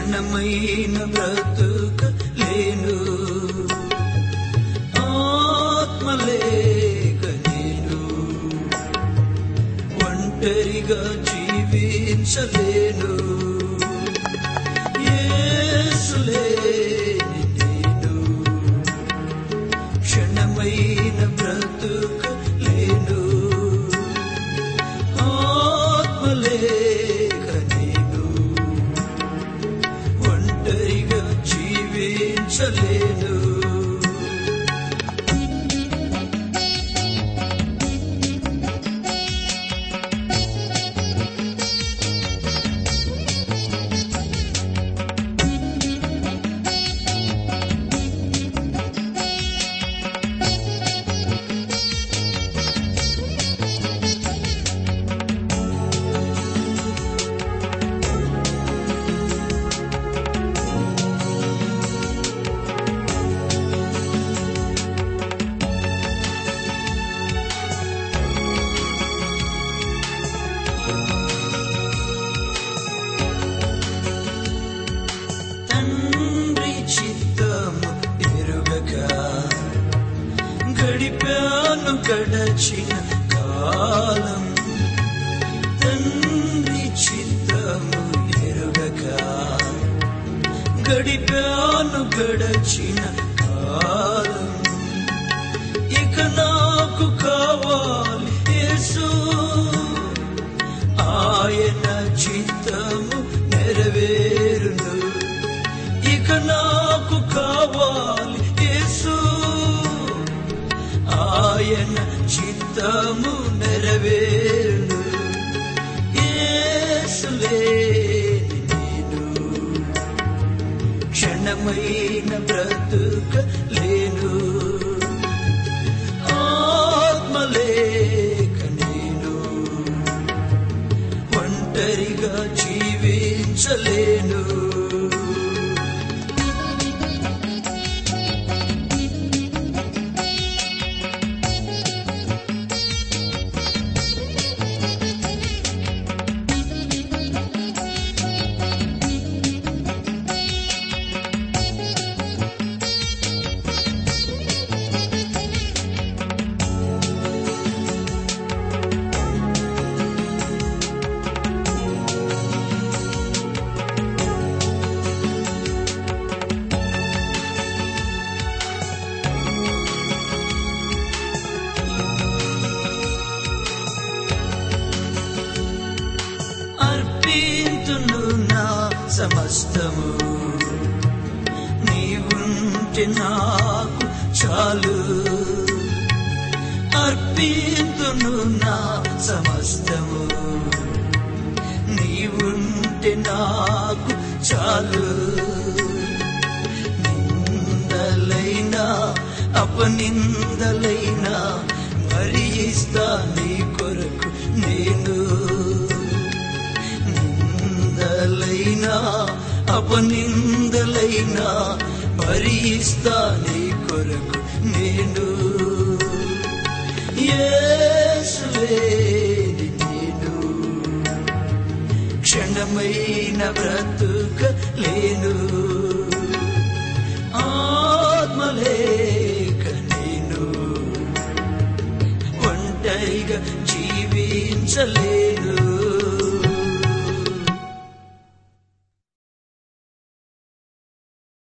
క్షణమైన బ్రతుక లేను ఆత్మలేక నేను ఒంటరిగా జీవించలేను యేసులేని నేను క్షణమైన బ్రతుక లేను ఆత్మలేక నేను ఒంటరిగా జీవించలేను తండ్రి చిత్తము ఎరుగక గడిపాను గడచిన కాలం తండ్రి చిత్తము ఎరుగక గడిపాను గడచిన కాలం ఇక నాకు కావాలి యేసు ఆయన చిత్తము నెరవేరును ఇక నాకు కావాలి యేసు ఆయన చిత్తము నెరవేరును యేసులేని నేను క్షణమైన బ్రతుక లేను ఆత్మలేక నేను ఒంటరిగా జీవించలేను అర్పింతును నా సమస్తము నీవుంటే నాకు చాలు అర్పింతును నా సమస్తము నీవుంటే నాకు చాలు నిందలైనా అపనిందలైనా మరి ఇస్తా నీ కొరకు నేను నిందలైనా అపనిందలైనా భరిస్తా నీ కొరకు నేను యేసువేని నేను క్షణమైన బ్రతుక లేను ఆత్మలేక నేను ఒంటరిగా జీవించలేను